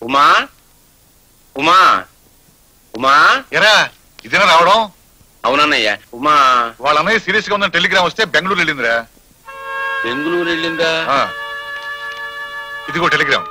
ఉమా ఉమా ఉమా ఎరా ఇదేనా రావడం అవునన్నయ్య ఉమా వాళ్ళ అన్నయ్య సీరియస్ గా ఉందని టెలిగ్రామ్ వస్తే బెంగళూరు వెళ్ళిందిరా బెంగళూరు వెళ్ళిందా ఆ. ఇదిగో టెలిగ్రామ్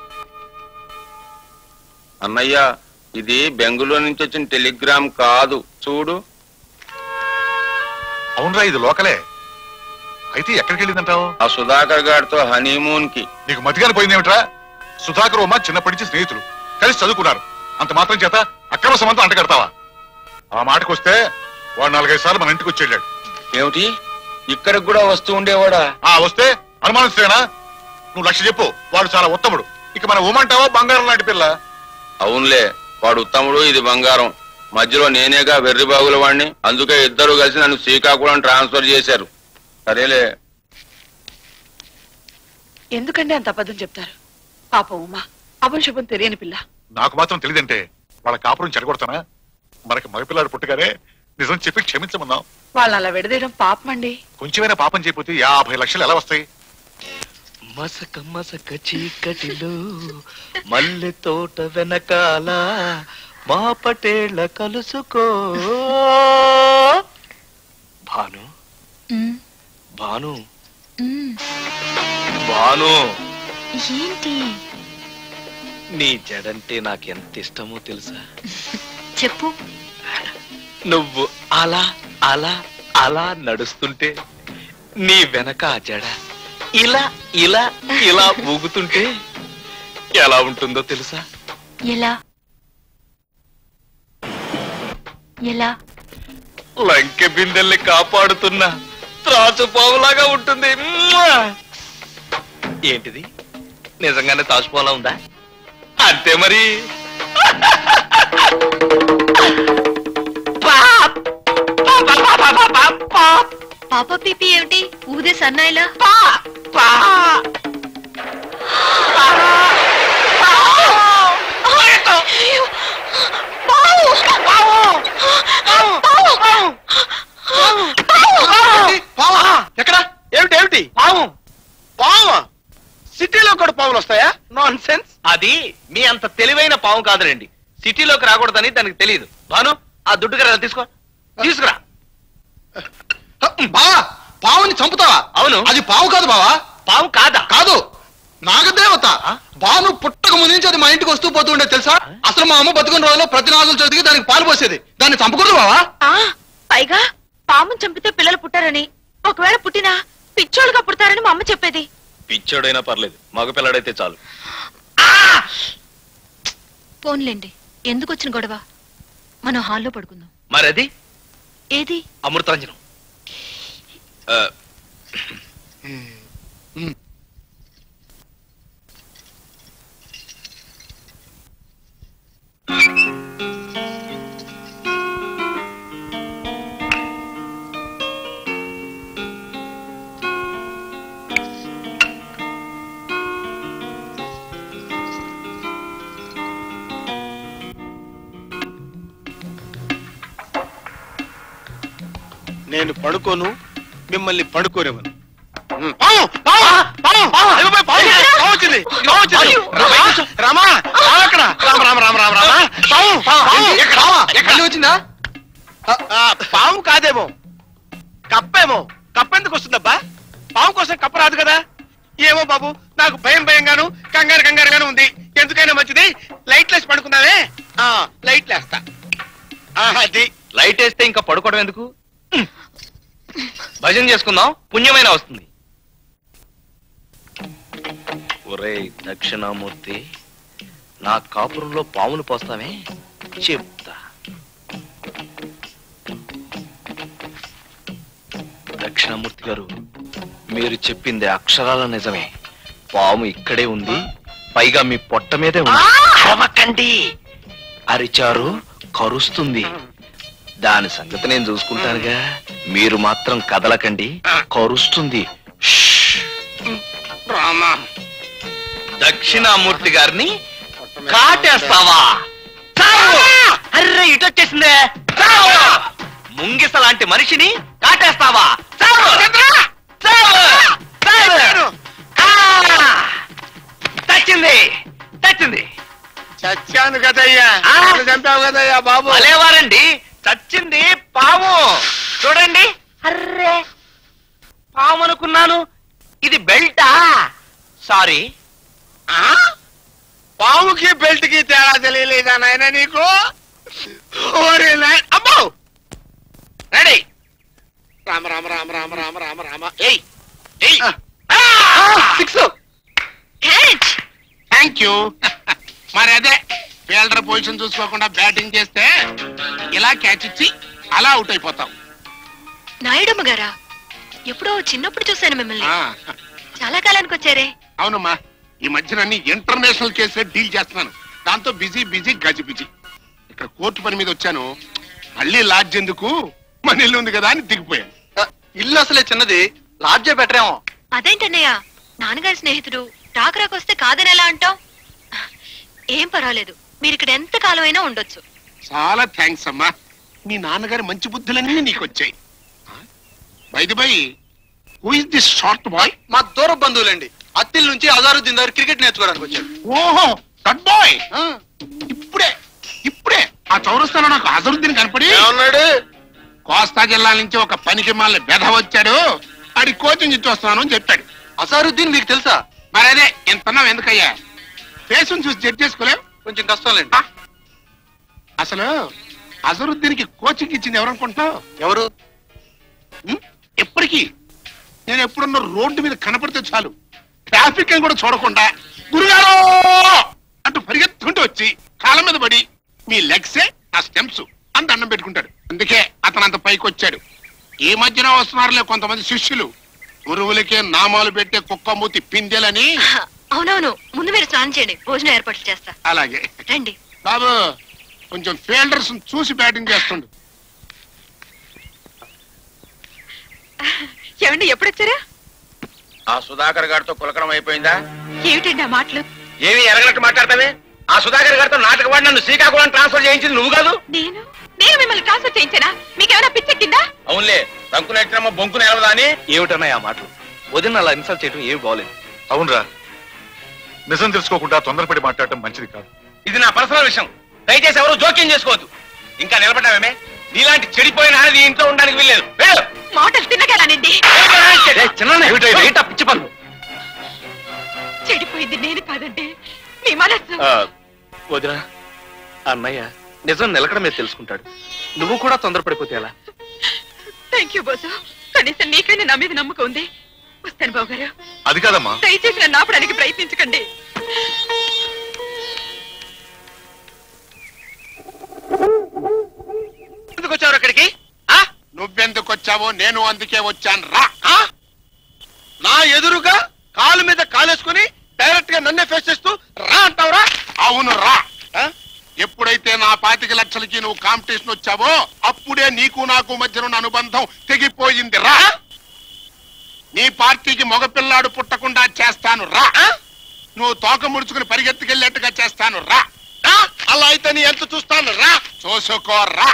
అన్నయ్య ఇది బెంగళూరు నుంచి వచ్చిన టెలిగ్రామ్ కాదు చూడు అవునరా ఇది లోకలే అయితే ఎక్కడికి వెళ్ళిందంటావు ఆ సుధాకర్ గారితో హనీమూన్ కి నీకు మతిగాని పోయిందేమిట్రా సుధాకర్ ఉమ్మ చిన్నప్పటి నుంచి స్నేహితులు కలిసి చదువుకున్నారు అంత మాత్రం చేత అక్రమ సంబంధం అంటగడతావా ఆ మాటకు వస్తే వాడు నాలుగైదు సార్లు మన ఇంటికి వచ్చి వెళ్ళాడు ఏమిటి ఇక్కడికి కూడా వస్తూ ఉండేవాడా ఆ వస్తే అనుమానిస్తేనా నువ్వు లక్ష చెప్పు వాడు చాలా ఉత్తముడు ఇక మన ఉమ్మంటావా బంగారం లాంటి పిల్ల అవునులే వాడు ఉత్తముడు ఇది బంగారం మధ్యలో నేనేగా వెర్రి బాగుల వాడిని అందుకే ఇద్దరు కలిసి నన్ను శ్రీకాకుళం ట్రాన్స్ఫర్ చేశారు సరేలే ఎందుకండి అంత అబద్ధం చెప్తారు పాపం ఉమా అపశుభం తెలియని పిల్ల నాకు మాత్రం తెలియదంటే వాళ్ళ కాపురం చెడగొడతానా మనకి మగపిల్లాడు పుట్టగానే నిజం చెప్పి క్షమించమన్నాం వాళ్ళని అలా విడదీయడం పాపం అండి కొంచెమైనా పాపం చేయకపోతే యాభై లక్షలు ఎలా వస్తాయి మసక మసక చీకటిలో మల్లె తోట వెనకాల మా పటేళ్ళ కలుసుకో భాను భాను భాను ఏంటి నీ జడంటే నాకెంత ఇష్టమో తెలుసా చెప్పు నువ్వు అలా అలా అలా నడుస్తుంటే నీ వెనక ఆ జడ ఇలా ఇలా ఇలా ఊగుతుంటే ఎలా ఉంటుందో తెలుసా ఎలా ఎలా లంకె బిందెల్ని కాపాడుతున్న త్రాసు పావులాగా ఉంటుంది మ్వా! ఏంటిది నిజంగానే తాసుపోలా ఉందా అంతే మరి పాప పీపీ ఏమిటి ఊదే సన్నాయిలా అయ్యో! పావు! పావు! ఎక్కడ ఏమిటి ఏమిటి పాము పాము సిటీలో కూడా పాములు వస్తాయా నాన్ సెన్స్ అది మీ అంత తెలివైన పాము కాదులేండి సిటీలోకి రాకూడదని దానికి తెలియదు భాను ఆ దుడ్డు కర్ర తీసుకో తీసుకురా బావా పావుని చంపుతావా అవును అది పావు కాదు బావా పాము కాదా కాదు నాగదేవత బాను పుట్టక ముందు నుంచి అది మా ఇంటికి వస్తూ పోతూ ఉండేది తెలుసా అసలు మా అమ్మ బతుకున్న రోజుల్లో ప్రతి నాగులు చదివి దానికి పాలు పోసేది దాన్ని చంపకూడదు బావా ఆ పైగా పాముని చంపితే పిల్లలు పుట్టారని ఒకవేళ పుట్టినా పిచ్చోళ్ళుగా పుడతారని మా అమ్మ చెప్పేది పిచ్చోడైనా పర్లేదు మగ పిల్లడైతే చాలు పోన్లేండి ఎందుకు వచ్చిన గొడవ మనం హాల్లో పడుకుందాం మరది ఏది అమృతాంజనం ఆ, నేను పడుకోను మిమ్మల్ని పడుకోనివ్వను వచ్చిందా పాము కాదేమో కప్పేమో కప్పెందుకు వస్తుందబ్బా పాము కోసం కప్ప రాదు కదా ఏమో బాబు నాకు భయం భయంగాను కంగారు కంగారుగాను ఉంది ఎందుకైనా మంచిది లైట్ లేసి పడుకుందామే ఆ, లైట్ లేస్తా ఆ, అది లైట్ వేస్తే ఇంకా పడుకోవడం ఎందుకు భజన చేసుకుందాం పుణ్యమైన వస్తుంది ఒరేయ్ దక్షిణామూర్తి నా కాపురంలో పాములు పోస్తామే చెప్తా దక్షిణామూర్తి గారు మీరు చెప్పింది అక్షరాల నిజమే పాము ఇక్కడే ఉంది పైగా మీ పొట్ట మీదే ఉంది అరవకండి అరిచారు కరుస్తుంది దాని సంగతి నేను చూసుకుంటానుగా మీరు మాత్రం కదలకండి కరుస్తుంది షష్. రామా దక్షిణామూర్తి గారిని కాటేస్తావా చావు! అర్రే ఇటొచ్చేసిందే చావు! ముంగిస లాంటి మనిషిని కాటేస్తావా చావు! చావు! చావు! ఆ! చచ్చింది చచ్చింది చచ్చాను కదయ్యా ఆ? నన్ను చంపావు కదయ్యా బాబు భలేవారండి చచ్చింది పాము చూడండి అర్రే పాము అనుకున్నాను ఇది బెల్టా సారీ ఆ? పాముకి బెల్ట్ కి తేడా తెలియలేదా నాయన నీకు ఓరి నాయన అమ్మో రెడీ రామ రామ రామ రామ రామ రామ రామ ఏయ్ ఏయ్ సిక్స్ క్యాచ్ థ్యాంక్ యూ మరి అదే ఫీల్డర్ పొజిషన్ చూసుకోకుండా బ్యాటింగ్ చేస్తే ఇలా క్యాచ్ ఇచ్చి అలా అవుట్ అయిపోతాం నాయుడమ్మ గారా ఎప్పుడో చిన్నప్పుడు చూశాను మిమ్మల్ని ఆ, చాలా కాలానికి వచ్చారే అవునమ్మా ఈ మధ్యన అన్ని ఇంటర్నేషనల్ కేసులే డీల్ చేస్తున్నాను దాంతో బిజీ బిజీ గజి బిజీ ఇక్కడ కోర్టు పని మీద వచ్చాను మళ్ళీ లాడ్జ్ ఎందుకు మన ఇల్లు ఉంది కదా అని దిగిపోయాను ఇల్లు అసలే చిన్నది లాడ్జే బెటరేమో అదేంటన్నయ్య నాన్నగారి స్నేహితుడు రాకరాకొస్తే కాదని ఎలా అంటావ్ ఏం పర్వాలేదు మీరు ఇక్కడ ఎంత కాలమైనా ఉండొచ్చు చాలా థ్యాంక్స్ అమ్మా మీ నాన్నగారి మంచి బుద్ధులన్నీ నీకు వచ్చాయి by the by who is this short boy మా దూర బంధువులండి అత్తిల్ నుంచి అజారుద్దీన్ దగ్గర క్రికెట్ నేర్చుకోవడానికి వచ్చారు ఓహో కట్ బాయ్ ఇప్పుడే ఇప్పుడే ఆ చౌరస్తాలో నాకు అజరుద్దీన్ కనపడి ఏమన్నాడు కోస్తా జిల్లా నుంచి ఒక పనికి మాల బెధ వచ్చాడు ఆడి కోచింగ్ ఇచ్చి వస్తున్నాను అని చెప్పాడు అజారుద్దీన్ మీకు తెలుసా మరి అదే ఇంతన్నావు ఎందుకయ్యా ఫేస్ చూసి జడ్జ్ చేసుకోలేం కొంచెం కష్టంలేండి అసలు అజరుద్దీన్కి కోచింగ్ ఇచ్చింది ఎవరనుకుంటున్నావు ఎవరు ఉం? ఎప్పటికీ నేను ఎప్పుడున్న రోడ్డు మీద కనపడితే చాలు ట్రాఫిక్ అని కూడా చూడకుండా గురుగారు అంటూ పరిగెత్తుకుంటూ వచ్చి కాళ్ళ మీద పడి మీ లెగ్సే నా స్టెమ్స్ అని దండం పెట్టుకుంటాడు అందుకే అతను అంత పైకి వచ్చాడు ఈ మధ్యన వస్తున్నారులే కొంతమంది శిష్యులు గురువులకే నామాలు పెట్టే కుక్క మూతి పిందెలని అవునవును ముందు మీరు స్నానం చేయండి భోజనం ఏర్పాట్లు చేస్తా అలాగే రండి బాబు కొంచెం ఫీల్డర్స్ చూసి బ్యాటింగ్ చేస్తుండు ఏమండి ఎప్పుడొచ్చారా ఆ సుధాకర్ గారితో కులకరం అయిపోయిందా ఏమిటండి ఆ మాటలు ఏమి ఎరగనట్టు మాట్లాడతావే ఆ సుధాకర్ గారితో నాటకవాడి నన్ను శ్రీకాకుళం ట్రాన్స్ఫర్ చేయించింది నువ్వు కాదు నేను నేను మిమ్మల్ని ట్రాన్స్ఫర్ చేయించానా మీకేమైనా పిచ్చెక్కిందా అవునులే బంకు నెట్టినమ్మ బొంకు నెలవదా అని ఏమిటన్నాయి ఆ మాటలు వదిన అలా ఇన్సల్ట్ చేయడం ఏమి బాగోలేదు అవునరా నిజం తెలుసుకోకుండా తొందరపడి మాట్లాడటం మంచిది కాదు ఇది నా పర్సనల్ విషయం దయచేసి ఎవరు జోక్యం చేసుకోవద్దు ఇంకా నిలబడ్డావేమే నీలాంటి చెడిపోయిన ఆడది ఇంట్లో ఉండడానికి వీల్లేదు వెళ్ళు. మాటలు తిన్నగలనండి చిన్న పిచ్చి పనులు చెడిపోయింది నేను కాదండి మీ మనస్సు వదిన అన్నయ్య నిజం నిలకడ మీద తెలుసుకుంటాడు నువ్వు కూడా తొందరపడిపోతే ఎలా థ్యాంక్ యూ బోసు కనీసం నీకైనా నా మీద నమ్మకం ఉంది వస్తాను బాబు గారు అది కాదమ్మా దయచేసి నన్ను ఆపడానికి ప్రయత్నించకండి ఎందుకు వచ్చావు అక్కడికి ఆ? నువ్వెందుకు వచ్చావో నేను అందుకే వచ్చాను రా ఆ? నా ఎదురుగా కాలు మీద కాలేసుకుని డైరెక్ట్ గా నన్నే ఫేస్ చేస్తూ రా అంటావురా అవును రా ఆ? ఎప్పుడైతే నా పాతిక లక్షలకి నువ్వు కాంపిటీషన్ వచ్చావో అప్పుడే నీకు నాకు మధ్యన ఉన్న అనుబంధం తెగిపోయింది రా నీ పార్టీకి మగపిల్లాడు పుట్టకుండా చేస్తాను రా నువ్వు తోక ముడుచుకుని పరిగెత్తుకెళ్ళేట్టుగా చేస్తాను రా ఆ? అలా అయితే నీ ఎంత చూస్తాను రా చూసుకో రా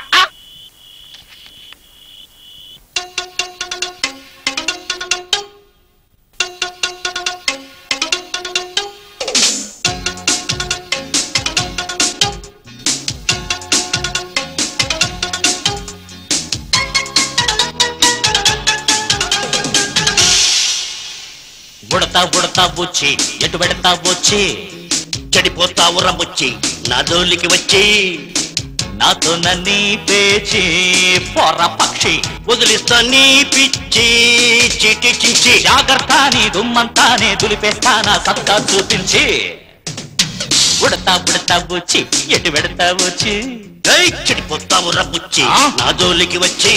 ఉడతా ఉడతా బుచ్చి ఎటు పెడతా బుచ్చి చెడిపోతావు రమ్ముచ్చి నా జోలికి వచ్చి నాతో నన్ను పేచి పొర పక్షి వదిలిస్తా నీ పిచ్చి చిటి చించి జాగ్రత్త నీ దుమ్మంతానే దులిపేస్తానా సత్తా చూపించి ఉడతా ఉడతా బుచ్చి ఎటు పెడతా బుచ్చి ఏయ్, చెడిపోతావు రమ్ముచ్చి నా జోలికి వచ్చి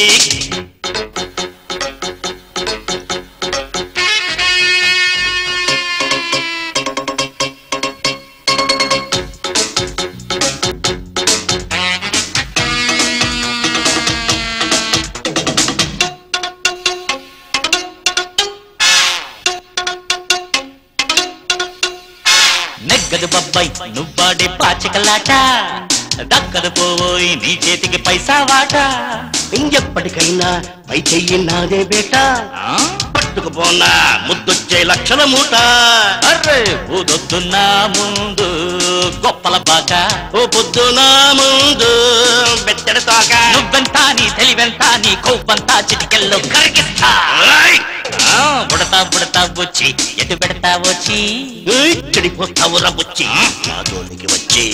నెగ్గదు బబ్బాయి నువ్వాడే పాచికలాట దక్కదు పోయి నీ చేతికి పైసా వాట ఎప్పటికైనా పై చెయ్యి నాదే బేట పట్టుకుపోనా ముద్దొచ్చే లక్షల మూట అర్రే ఊదొద్దున్నా ముందు గొప్పల బాక ఓ పొద్దునా ముందు బెత్తడి తోక నువ్వెంత నీ తెలివెంత నీ కొవ్వంతా చిటికెల్లో కరిగిస్తా ఏయ్! ఆ, బుడతా బుడతా వచ్చి ఎటు పెడతా వచ్చి ఏయ్, చెడిపోతావు రబుచ్చి నా జోలికి వచ్చి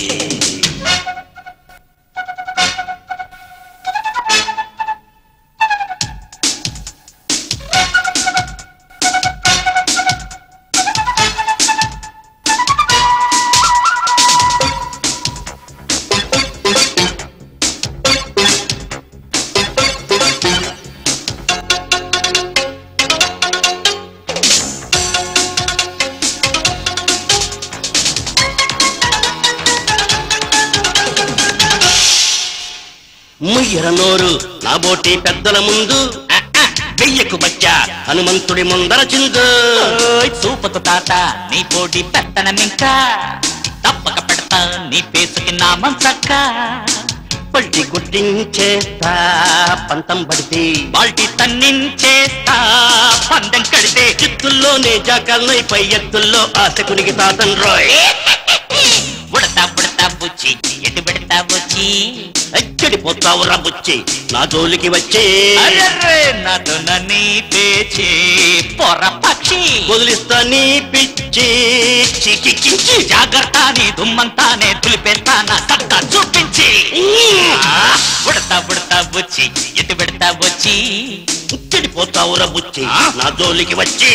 ముయ్యర నోరు నా బోటి పెద్దల ముందు ఆ, ఆ, వెయ్యకు బచ్చా హనుమంతుడి ముందర చిందు ఓయ్ సూపకు తాత నీ పోటీ పెత్తనమింకా తప్పక పెడతా నీ పేసుకి నా మంచక్క పల్టి గుడ్డించేస్తా పంతం పడితే బాల్టీ తన్నించేస్తా పందెం కడితే చిత్తుల్లోనే జాకల్నై పై ఎత్తుల్లో ఆశకునికి తాతన్ రోయ్ ఉడతా ఉడతా బుచ్చి ఎటు పెడతా వచ్చి ఎక్కడిపోతావు రబుచ్చి నా జోలికి వచ్చి అర్రర్రే నాతో నన్ను పేచి పొర పక్షి వదిలిస్తా నీ పిచ్చి చికి చించి జాగ్రత్త నీ దుమ్మంతానే తులిపేస్తా నా సత్తా చూపించి ఆ, ఉడతా ఉడతా బుచ్చి ఎటు పెడతా వచ్చి చెడిపోతావు రబుచ్చి నా జోలికి వచ్చి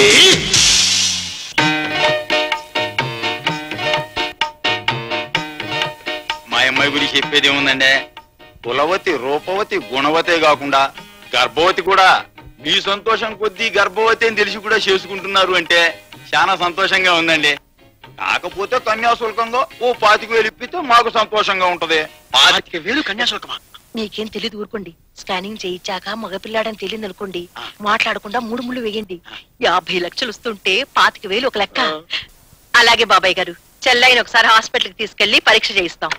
మా అమ్మాయి గురించి చెప్పేది ఏముందండి కులవతి రూపవతి గుణవతే కాకుండా గర్భవతి కూడా మీ సంతోషం కొద్దీ గర్భవతి అని తెలిసి కూడా చేసుకుంటున్నారు అంటే చాలా సంతోషంగా ఉందండి కాకపోతే కన్యాశుల్కంగా ఓ పాతిక వేలు ఇప్పితే మాకు సంతోషంగా ఉంటది పాతిక వేలు కన్యాశుల్కమా మీకేం తెలియదు ఊరుకోండి స్కానింగ్ చేయించాక మగపిల్లాడని తెలియదు అనుకోండి మాట్లాడకుండా మూడు ముళ్ళు వేయండి యాభై లక్షలు వస్తుంటే పాతిక వేలు ఒక లెక్క అలాగే బాబాయ్ గారు చెల్లైన ఒకసారి హాస్పిటల్ కి తీసుకెళ్లి పరీక్ష చేయిస్తాం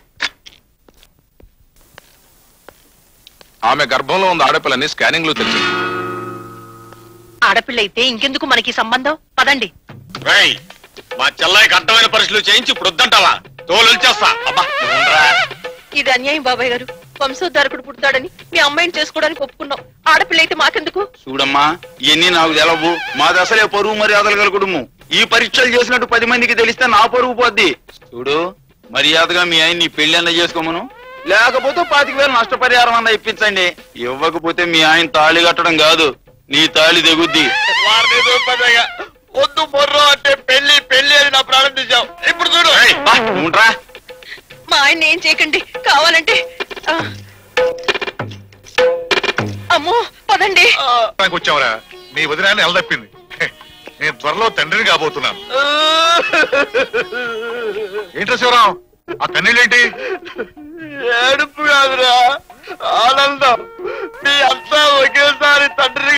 ఆమె గర్భంలో ఉన్న ఆడపిల్లని స్కానింగ్ లో తెలిసింది ఆడపిల్ల అయితే ఇంకెందుకు మనకి సంబంధం పదండి రేయ్, మా చెల్లాయికి అడ్డమైన పరీక్షలు చేయించి ఇప్పుడు వద్దంటావా తోలుచేస్తా అబ్బా ఉండరా. ఇది అన్యాయం బాబాయ్ గారు వంశోద్ధారకుడు పుడతాడని మీ అమ్మాయిని చేసుకోవడానికి ఒప్పుకున్నాం ఆడపిల్ల అయితే మాకెందుకు చూడమ్మా ఇవన్నీ నాకు తెలవు మాది అసలే పరువు మర్యాదలు గల కుటుంబం ఈ పరీక్షలు చేసినట్టు పది మందికి తెలిస్తే నా పరువు పోద్ది చూడు మర్యాదగా మీ ఆయన నీ పెళ్లి అన్న చేసుకోమను లేకపోతే పాతిక వేలు నష్టపరిహారం అన్న ఇప్పించండి ఇవ్వకపోతే మీ ఆయన తాళి కట్టడం కాదు నీ తాళి తెగుద్ది వద్దు మొర్రో అంటే పెళ్లి పెళ్లి అని నా ప్రాణం తీసావు ఇప్పుడు చూడు ఏయ్, బా, ఉండ్రా. మా ఆయన ఏం చేయకండి కావాలంటే ఆ. అమ్మో పదండి నాకు వచ్చావరా నీ వదినాన్ని ఎలదప్పింది హే, నేను త్వరలో తండ్రిని కాబోతున్నాను ఏంట్రా శివరాం ఆ కన్నీళ్ళేంటి